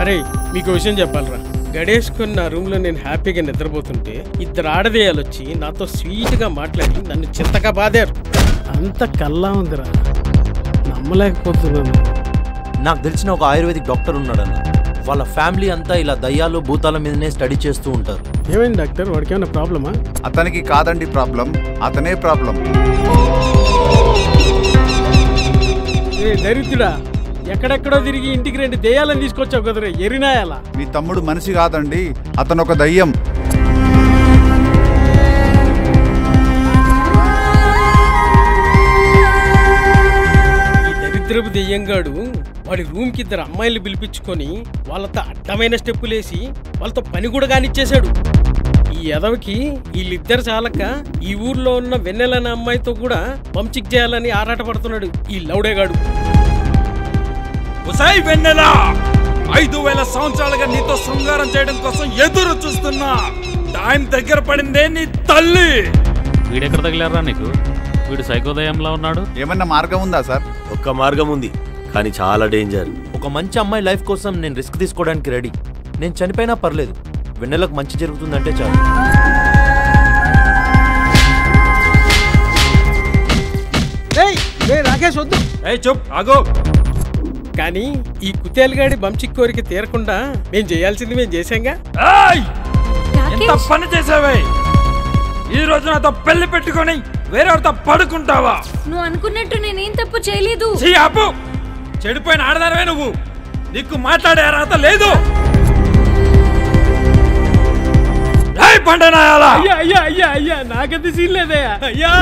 అరే మీకు విషయం చెప్పాలరా గడేసుకుని నా రూమ్ లో నేను హ్యాపీగా నిద్రపోతుంటే ఇద్దరు ఆడదేయాలు వచ్చి నాతో స్వీట్ గా మాట్లాడి నన్ను చింతగా బాదారు అంత కల్లా ఉందిరా నమ్మలేకపోతున్నాను నాకు తెలిసిన ఒక ఆయుర్వేదిక్ డాక్టర్ ఉన్నాడన్న వాళ్ళ ఫ్యామిలీ అంతా ఇలా దయ్యాలు భూతాల మీదనే స్టడీ చేస్తూ ఉంటారు ఏమైంది డాక్టర్ వాడికి ఏమైనా ప్రాబ్లమా అతనికి కాదండి ప్రాబ్లం అతనే ప్రాబ్లం ఏ దరిద్రుడా ఎక్కడెక్కడో తిరిగి ఇంటికి రెండు దెయ్యాలని తీసుకొచ్చావు కదరా ఎరినాయాలా మీ తమ్ముడు మనిషి కాదండి అతను ఒక దయ్యం ఈ దరిద్రపు దెయ్యంగాడు వాడి రూమ్ కి ఇద్దరు అమ్మాయిలు పిలిపించుకొని వాళ్ళతో అడ్డమైన స్టెప్పులేసి వాళ్ళతో పని కూడా కానిచ్చేశాడు ఈ ఎదవకి వీళ్ళిద్దరు చాలక ఈ ఊర్లో ఉన్న వెన్నెల అనే అమ్మాయితో కూడా పంచిక్ చేయాలని ఆరాటపడుతున్నాడు ఈ లౌడేగాడు ఉసాయి వెన్నెలా ఐదు వేల సంవత్సరాలుగా నీతో శృంగారం చేయడం కోసం ఎదురు చూస్తున్నా టైం దగ్గర పడిందే నీ తల్లి వీడెక్కడ తగిలారా నీకు వీడు సైకోదయంలా ఉన్నాడు ఏమన్నా మార్గం ఉందా సార్ ఒక్క మార్గం ఉంది కానీ చాలా డేంజర్ ఒక మంచి అమ్మాయి లైఫ్ కోసం నేను రిస్క్ తీసుకోవడానికి రెడీ నేను చనిపోయినా పర్లేదు వెన్నెలకు మంచి జరుగుతుందంటే చాలు రాకేష్ వద్దు ఏ చెప్ ఆగో కానీ ఈ కుతేలుగాడి బంచిక్ కోరిక తీరకుండా మేం చేయాల్సింది మేము చేశాంగా ఏయ్! ఎంత పని చేసావే ఈ రోజు నాతో పెళ్లి పెట్టుకొని వేరేవారితో పడుకుంటావా నువ్వు అనుకున్నట్టు నేనేం తప్పు చేయలేదు చీ ఆపు చెడిపోయిన ఆడదానవే నువ్వు నీకు మాట్లాడే అర్హత లేదు ఏయ్ పండనాయాలా అయ్యా అయ్యా అయ్యా అయ్యా నాకంత సీన్ లేదయ్యా అయ్యా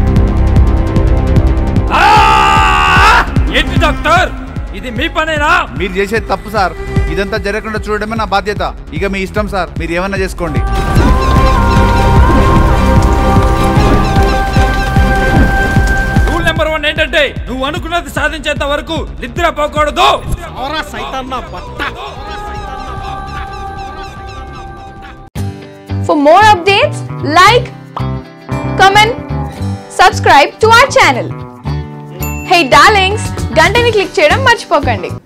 ఆ! ఏంటి డాక్టర్ ఇది మీ పనేనా మీరు చేసేది తప్పు సార్ ఇదంతా జరగకుండా చూడడమే నా బాధ్యత ఇక మీ ఇష్టం సార్ మీరు ఏమన్నా చేసుకోండి రూల్ నెంబర్ వన్ ఏంటంటే నువ్వు అనుకున్నది సాధించేంత వరకు నిద్ర పోకూడదు ఓరా సైతాన్ నా బట్ట For more updates, like, comment, subscribe to our channel. Hey darlings, గంటని click చేయడం మర్చిపోకండి